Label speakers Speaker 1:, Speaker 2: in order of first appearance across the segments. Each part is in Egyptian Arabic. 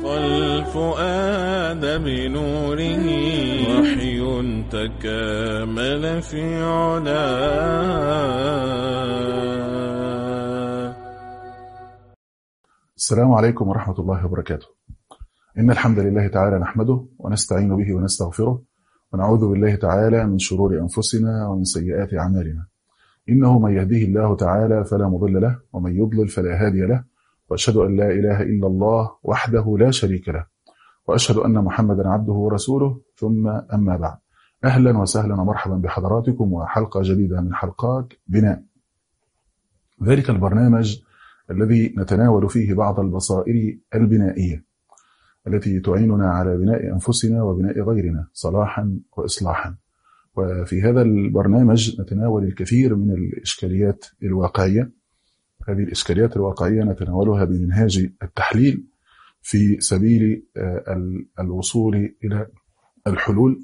Speaker 1: والفؤاد بنوره وحي تكامل في علاه
Speaker 2: السلام عليكم ورحمة الله وبركاته إن الحمد لله تعالى نحمده ونستعين به ونستغفره ونعوذ بالله تعالى من شرور أنفسنا ومن سيئات أعمالنا إنه من يهديه الله تعالى فلا مضل له ومن يضلل فلا هادي له وأشهد أن لا إله إلا الله وحده لا شريك له وأشهد أن محمدا عبده ورسوله ثم أما بعد أهلا وسهلا ومرحبا بحضراتكم وحلقة جديدة من حلقات بناء ذلك البرنامج الذي نتناول فيه بعض البصائر البنائية التي تعيننا على بناء أنفسنا وبناء غيرنا صلاحا وإصلاحا وفي هذا البرنامج نتناول الكثير من الإشكاليات الواقعية هذه الإشكاليات الواقعية نتناولها بمنهاج التحليل في سبيل الوصول إلى الحلول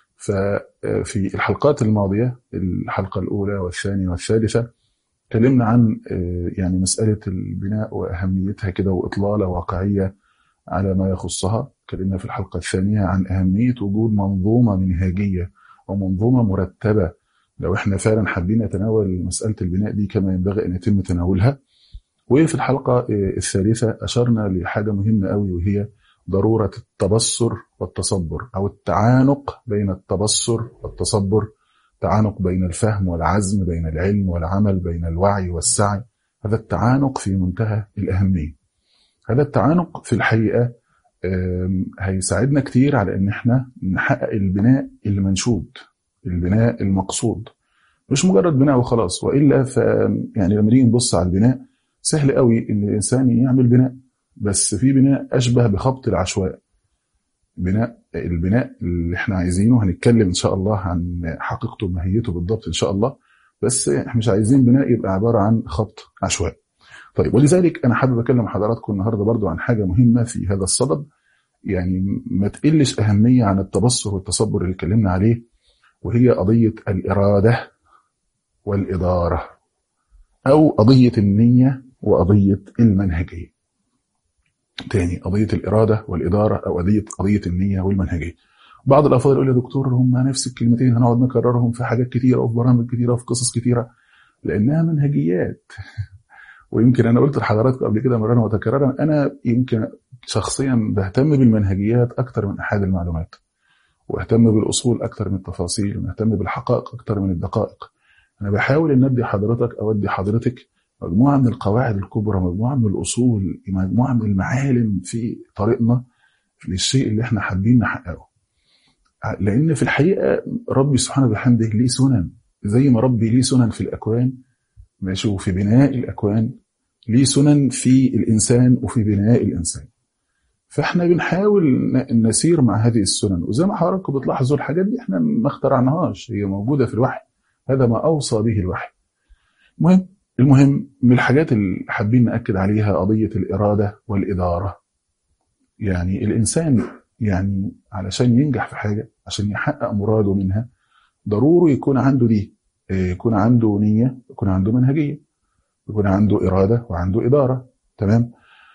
Speaker 2: ففي الحلقات الماضية الحلقة الأولى والثانية والثالثة تكلمنا عن يعني مسألة البناء وأهميتها كده وإطلالة واقعية على ما يخصها تكلمنا في الحلقة الثانية عن أهمية وجود منظومة منهاجية ومنظومة مرتبة لو احنا فعلا حابين نتناول مسألة البناء دي كما ينبغي أن يتم تناولها وفي الحلقة الثالثة أشرنا لحاجة مهمة قوي وهي ضرورة التبصر والتصبر أو التعانق بين التبصر والتصبر تعانق بين الفهم والعزم بين العلم والعمل بين الوعي والسعي هذا التعانق في منتهى الأهمية هذا التعانق في الحقيقة هيساعدنا كتير على ان احنا نحقق البناء المنشود البناء المقصود مش مجرد بناء وخلاص والا ف يعني لما نيجي نبص على البناء سهل قوي ان الانسان يعمل بناء بس في بناء اشبه بخبط العشواء بناء البناء اللي احنا عايزينه هنتكلم ان شاء الله عن حقيقته وماهيته بالضبط ان شاء الله بس احنا مش عايزين بناء يبقى عباره عن خبط عشوائي طيب ولذلك انا حابب اكلم حضراتكم النهارده برضو عن حاجه مهمه في هذا الصدد يعني ما تقلش اهميه عن التبصر والتصبر اللي اتكلمنا عليه وهي قضيه الاراده والاداره او قضيه النيه وقضيه المنهجيه تاني قضيه الاراده والاداره او قضيه قضيه النيه والمنهجيه بعض الافاضل يقول يا دكتور هم نفس الكلمتين هنقعد نكررهم في حاجات كتيره وفي برامج كتيره وفي قصص كتيره لانها منهجيات ويمكن انا قلت لحضراتكم قبل كده مرارا وتكرارا انا يمكن شخصيا بهتم بالمنهجيات اكتر من احاد المعلومات واهتم بالاصول اكتر من التفاصيل واهتم بالحقائق اكتر من الدقائق انا بحاول ان ادي حضرتك او ادي حضرتك مجموعه من القواعد الكبرى مجموعه من الاصول مجموعه من المعالم في طريقنا للشيء اللي احنا حابين نحققه لان في الحقيقه ربي سبحانه وبحمده ليه سنن زي ما ربي ليه سنن في الاكوان ماشي وفي بناء الاكوان ليه سنن في الإنسان وفي بناء الإنسان فإحنا بنحاول نسير مع هذه السنن وزي ما حضراتكم بتلاحظوا الحاجات دي إحنا ما اخترعناهاش هي موجودة في الوحي هذا ما أوصى به الوحي المهم المهم من الحاجات اللي حابين نأكد عليها قضية الإرادة والإدارة يعني الإنسان يعني علشان ينجح في حاجة عشان يحقق مراده منها ضروري يكون عنده دي يكون عنده نية يكون عنده منهجية يكون عنده إرادة وعنده إدارة تمام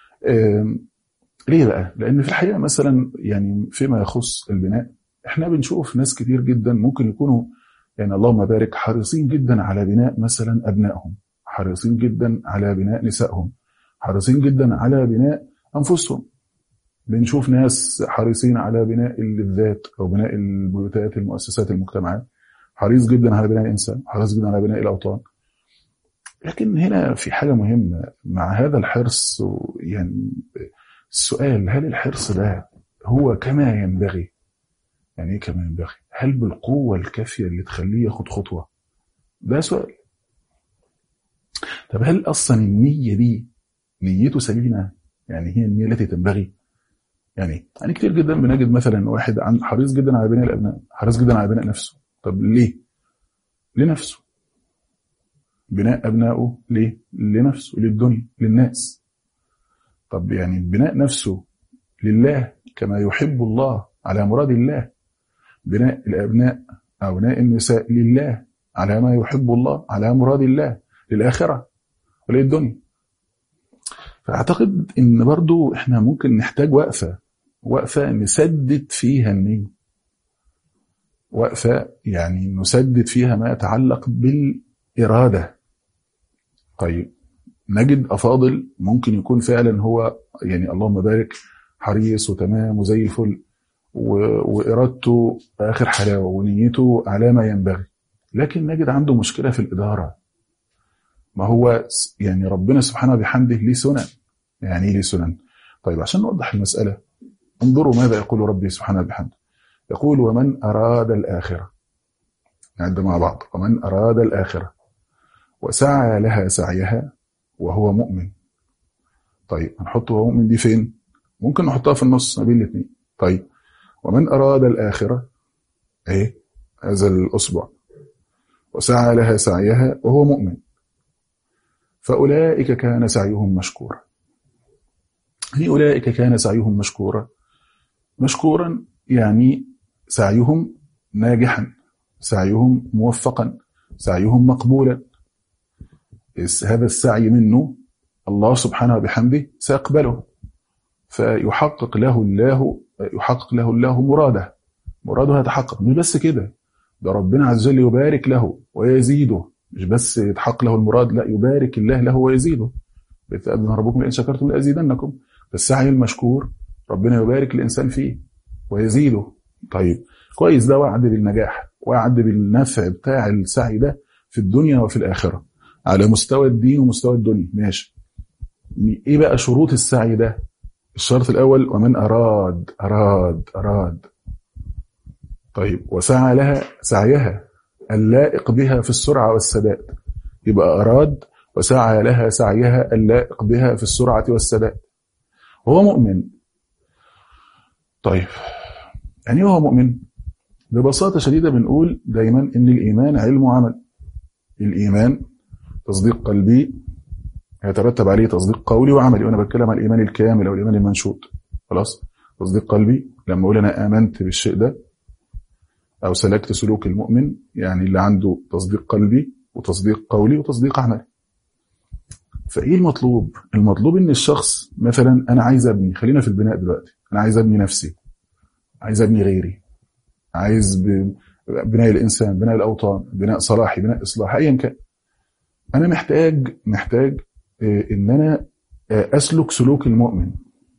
Speaker 2: ليه بقى؟ لأن في الحقيقة مثلا يعني فيما يخص البناء احنا بنشوف ناس كتير جدا ممكن يكونوا يعني اللهم بارك حريصين جدا على بناء مثلا أبنائهم حريصين جدا على بناء نسائهم حريصين جدا على بناء أنفسهم بنشوف ناس حريصين على بناء الذات أو بناء البيوتات المؤسسات المجتمعات حريص جدا على بناء الإنسان حريص جدا على بناء الأوطان لكن هنا في حاجة مهمة مع هذا الحرص يعني السؤال هل الحرص ده هو كما ينبغي يعني ايه كما ينبغي هل بالقوة الكافية اللي تخليه ياخد خطوة ده سؤال طب هل أصلا النية دي نيته سليمة يعني هي النية التي تنبغي يعني يعني كتير جدا بنجد مثلا واحد عن حريص جدا على بناء الأبناء حريص جدا على بناء نفسه طب ليه لنفسه بناء أبنائه ليه؟ لنفسه للدنيا للناس طب يعني بناء نفسه لله كما يحب الله على مراد الله بناء الأبناء أو بناء النساء لله على ما يحب الله على مراد الله للآخرة وللدنيا فاعتقد ان برضو احنا ممكن نحتاج وقفه وقفه نسدد فيها النيه وقفه يعني نسدد فيها ما يتعلق بالاراده طيب نجد افاضل ممكن يكون فعلا هو يعني اللهم بارك حريص وتمام وزي الفل و- وارادته اخر حلاوه ونيته على ما ينبغي لكن نجد عنده مشكله في الاداره ما هو س- يعني ربنا سبحانه بحمده ليه سنن يعني ايه ليه سنن طيب عشان نوضح المساله انظروا ماذا يقول ربي سبحانه بحمده يقول ومن اراد الاخره نعد مع بعض ومن اراد الاخره وسعى لها سعيها وهو مؤمن طيب هنحط وهو مؤمن دي فين ممكن نحطها في النص ما بين الاثنين طيب ومن اراد الاخره اهي هذا الاصبع وسعى لها سعيها وهو مؤمن فاولئك كان سعيهم مشكورا يعني اولئك كان سعيهم مشكورا مشكورا يعني سعيهم ناجحا سعيهم موفقا سعيهم مقبولا الس- هذا السعي منه الله سبحانه وبحمده سيقبله فيحقق له الله يحقق له الله مراده مراده يتحقق مش بس كده ده ربنا عز وجل يبارك له ويزيده مش بس يتحقق له المراد لا يبارك الله له ويزيده بتأذن ربكم لئن شكرتم لأزيدنكم فالسعي المشكور ربنا يبارك الإنسان فيه ويزيده طيب كويس ده وعد بالنجاح وعد بالنفع بتاع السعي ده في الدنيا وفي الآخرة على مستوى الدين ومستوى الدنيا ماشي ايه بقى شروط السعي ده الشرط الأول ومن أراد أراد أراد طيب وسعى لها سعيها اللائق بها في السرعة والسداد يبقى أراد وسعى لها سعيها اللائق بها في السرعة والسداد هو مؤمن طيب يعني إيه هو مؤمن ببساطة شديدة بنقول دايما إن الإيمان علم وعمل الإيمان تصديق قلبي يترتب عليه تصديق قولي وعملي وأنا بتكلم عن الإيمان الكامل أو الإيمان المنشود خلاص تصديق قلبي لما أقول أنا آمنت بالشيء ده أو سلكت سلوك المؤمن يعني اللي عنده تصديق قلبي وتصديق قولي وتصديق عملي فإيه المطلوب؟ المطلوب إن الشخص مثلا أنا عايز أبني خلينا في البناء دلوقتي أنا عايز أبني نفسي عايز أبني غيري عايز ب- بناء الإنسان بناء الأوطان بناء صلاحي بناء إصلاح أيا كان أنا محتاج محتاج آه، إن أنا آه، أسلك سلوك المؤمن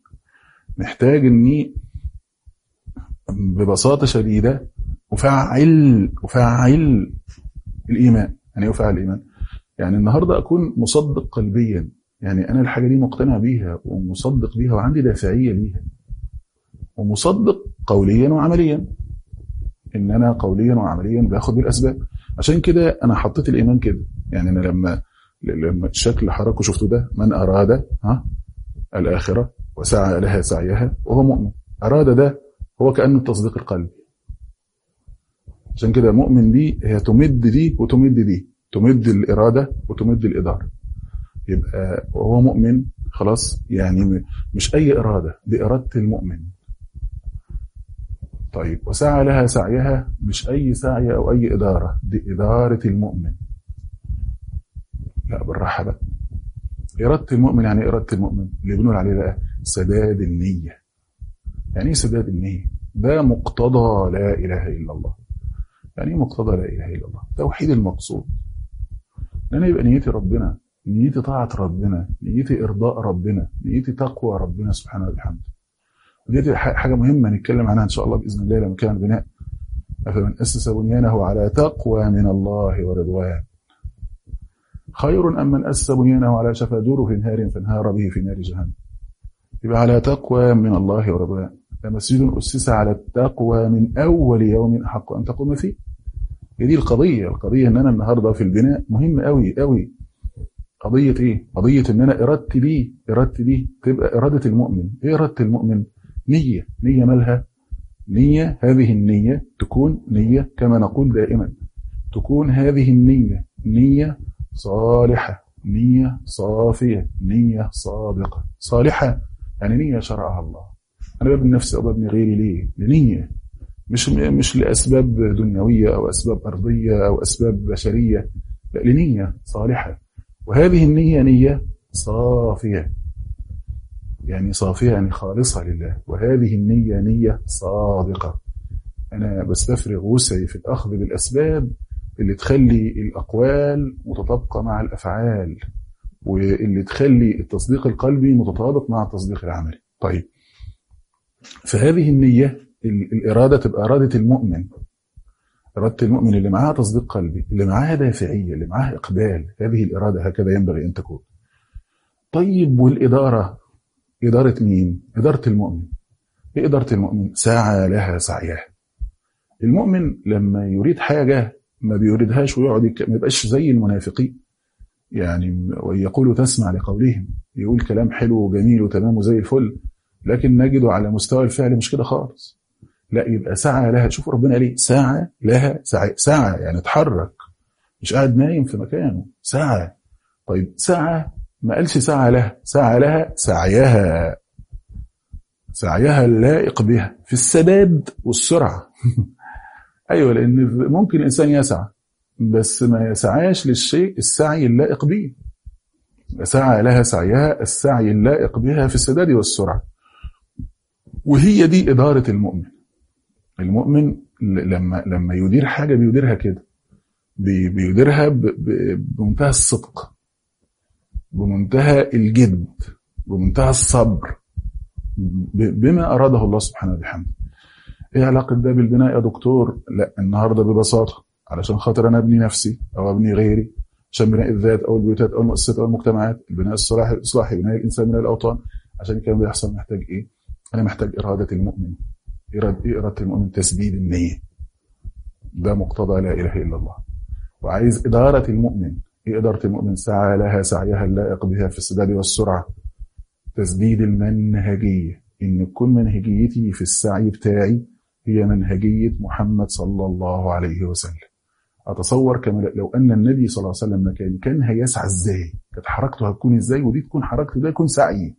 Speaker 2: محتاج إني ببساطة شديدة أفعل أفعل الإيمان يعني إيه أفعل الإيمان يعني النهاردة أكون مصدق قلبيا يعني أنا الحاجة دي مقتنع بيها ومصدق بيها وعندي دافعية ليها ومصدق قوليا وعمليا ان انا قوليا وعمليا باخد بالاسباب عشان كده انا حطيت الايمان كده يعني انا لما لما الشكل حركه شفته ده من اراد ها الاخره وسعى لها سعيها وهو مؤمن اراد ده هو كانه التصديق القلبي عشان كده مؤمن دي هي تمد دي وتمد دي تمد الاراده وتمد الاداره يبقى وهو مؤمن خلاص يعني م- مش اي اراده دي اراده المؤمن طيب وسعى لها سعيها مش أي سعي أو أي إدارة دي إدارة المؤمن لا بالراحة بقى إرادة المؤمن يعني إيه إرادة المؤمن اللي بنقول عليه بقى سداد النية يعني إيه سداد النية ده مقتضى لا إله إلا الله يعني إيه مقتضى لا إله إلا الله توحيد المقصود إن أنا يبقى نيتي ربنا نيتي طاعة ربنا نيتي إرضاء ربنا نيتي تقوى ربنا سبحانه وبحمده ودي ح- حاجة مهمة نتكلم عنها إن شاء الله بإذن الله لما كان بناء أفمن أسس بنيانه على تقوى من الله ورضوان خير أم من أسس بنيانه على شفا جرف نهار فانهار به في نار جهنم يبقى على تقوى من الله ورضوان مسجد أسس على التقوى من أول يوم أحق أن تقوم فيه هي دي القضية القضية إن أنا النهاردة في البناء مهم قوي قوي قضية إيه؟ قضية إن أنا إرادتي دي إرادتي دي تبقى إرادة المؤمن إيه إرادة المؤمن؟ نية نية مالها نية هذه النية تكون نية كما نقول دائما تكون هذه النية نية صالحة نية صافية نية صادقة صالحة يعني نية شرعها الله أنا ببني نفسي أو ببني غيري ليه؟ لنية مش مش لأسباب دنيوية أو أسباب أرضية أو أسباب بشرية لا لنية صالحة وهذه النية نية صافية يعني صافية يعني خالصة لله وهذه النية نية صادقة أنا بستفرغ وسعي في الأخذ بالأسباب اللي تخلي الأقوال متطابقة مع الأفعال واللي تخلي التصديق القلبي متطابق مع التصديق العملي طيب فهذه النية الإرادة تبقى إرادة المؤمن إرادة المؤمن اللي معاها تصديق قلبي اللي معاها دافعية اللي معاها إقبال هذه الإرادة هكذا ينبغي أن تكون طيب والإدارة إدارة مين؟ إدارة المؤمن إيه إدارة المؤمن؟ سعى لها سعيها المؤمن لما يريد حاجة ما بيريدهاش ويقعد ما يبقاش زي المنافقين يعني ويقول تسمع لقولهم يقول كلام حلو وجميل وتمام وزي الفل لكن نجده على مستوى الفعل مش كده خالص لا يبقى سعى لها شوف ربنا ليه سعى لها سعى, سعى يعني اتحرك مش قاعد نايم في مكانه سعى طيب سعى ما قالش سعى لها سعى لها سعيها سعيها اللائق بها في السداد والسرعة أيوة لأن ممكن الإنسان يسعى بس ما يسعاش للشيء السعي اللائق به سعى لها سعيها السعي اللائق بها في السداد والسرعة وهي دي إدارة المؤمن المؤمن لما لما يدير حاجة بيديرها كده بيديرها بمنتهى الصدق بمنتهى الجد بمنتهى الصبر بما أراده الله سبحانه وبحمده ايه علاقة ده بالبناء يا دكتور لا النهاردة ببساطة علشان خاطر انا ابني نفسي او ابني غيري عشان بناء الذات او البيوتات او المؤسسات او المجتمعات البناء الصلاحي الاصلاحي بناء الانسان من الاوطان عشان الكلام ده يحصل محتاج ايه انا محتاج اراده المؤمن اراده ايه اراده المؤمن تسديد النيه ده مقتضى لا اله الا الله وعايز اداره المؤمن ايه اداره المؤمن سعى لها سعيها اللائق بها في السداد والسرعه تسديد المنهجيه ان تكون منهجيتي في السعي بتاعي هي منهجيه محمد صلى الله عليه وسلم اتصور كما لو ان النبي صلى الله عليه وسلم مكاني كان هيسعى ازاي كانت حركته هتكون ازاي ودي تكون حركته ده يكون سعي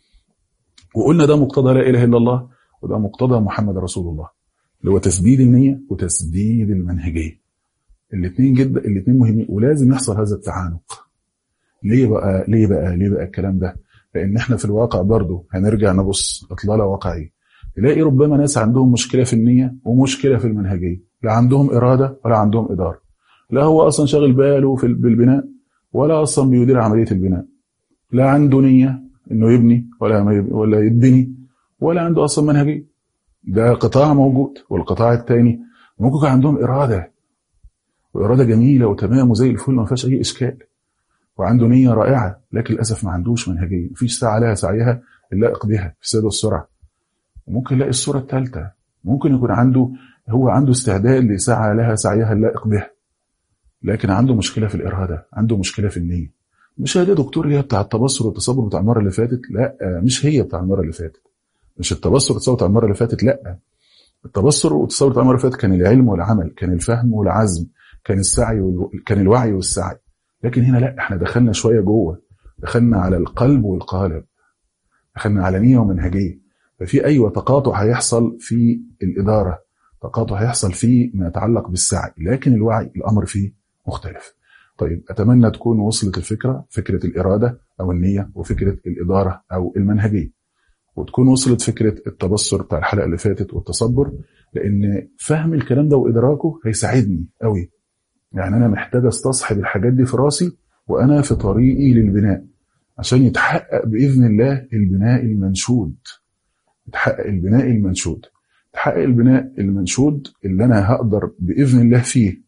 Speaker 2: وقلنا ده مقتضى لا اله الا الله وده مقتضى محمد رسول الله اللي هو تسديد النيه وتسديد المنهجيه الاثنين جدا الاثنين مهمين ولازم يحصل هذا التعانق ليه بقى ليه بقى ليه بقى الكلام ده لان احنا في الواقع برضه هنرجع نبص اطلاله واقعيه تلاقي ربما ناس عندهم مشكله في النيه ومشكله في المنهجيه لا عندهم اراده ولا عندهم اداره لا هو اصلا شاغل باله في بالبناء ولا اصلا بيدير عمليه البناء لا عنده نيه انه يبني ولا ولا يتبني ولا عنده اصلا منهجيه ده قطاع موجود والقطاع الثاني ممكن يكون عندهم اراده واراده جميله وتمام وزي الفل ما فيهاش اي اشكال وعنده نيه رائعه لكن للاسف ما عندوش منهجيه مفيش ساعه لها سعيها اللائق بها في السير والسرعه ممكن يلاقي الصوره الثالثه ممكن يكون عنده هو عنده استعداد لسعى لها سعيها اللائق بها لكن عنده مشكله في الاراده عنده مشكله في النيه مش هي دي دكتور هي بتاع التبصر والتصبر بتاع المره اللي فاتت لا مش هي بتاع المره اللي فاتت مش التبصر والتصبر بتاع المره اللي فاتت لا التبصر والتصبر بتاع المره اللي فاتت كان العلم والعمل كان الفهم والعزم كان السعي وال... كان الوعي والسعي لكن هنا لا احنا دخلنا شويه جوه دخلنا على القلب والقالب دخلنا على نيه ومنهجيه ففي ايوه تقاطع هيحصل في الاداره تقاطع هيحصل فيه ما يتعلق بالسعي لكن الوعي الامر فيه مختلف طيب اتمنى تكون وصلت الفكره فكره الاراده او النيه وفكره الاداره او المنهجيه وتكون وصلت فكره التبصر بتاع الحلقه اللي فاتت والتصبر لان فهم الكلام ده وادراكه هيساعدني قوي يعني انا محتاج استصحب الحاجات دي في راسي وانا في طريقي للبناء عشان يتحقق باذن الله البناء المنشود يتحقق البناء المنشود تحقق البناء المنشود اللي انا هقدر باذن الله فيه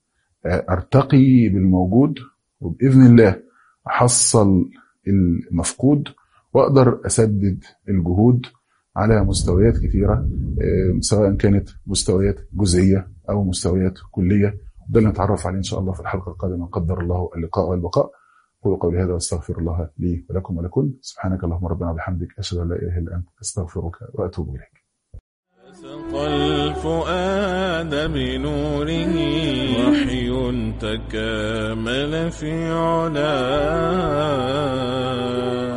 Speaker 2: ارتقي بالموجود وباذن الله احصل المفقود واقدر اسدد الجهود على مستويات كثيره سواء كانت مستويات جزئيه او مستويات كليه ده اللي نتعرف عليه ان شاء الله في الحلقه القادمه قدر الله اللقاء والبقاء قولوا قولي هذا واستغفر الله لي ولكم ولكم سبحانك اللهم ربنا وبحمدك اشهد ان لا اله الا انت استغفرك واتوب اليك
Speaker 1: سقى الفؤاد بنوره وحي تكامل في علاه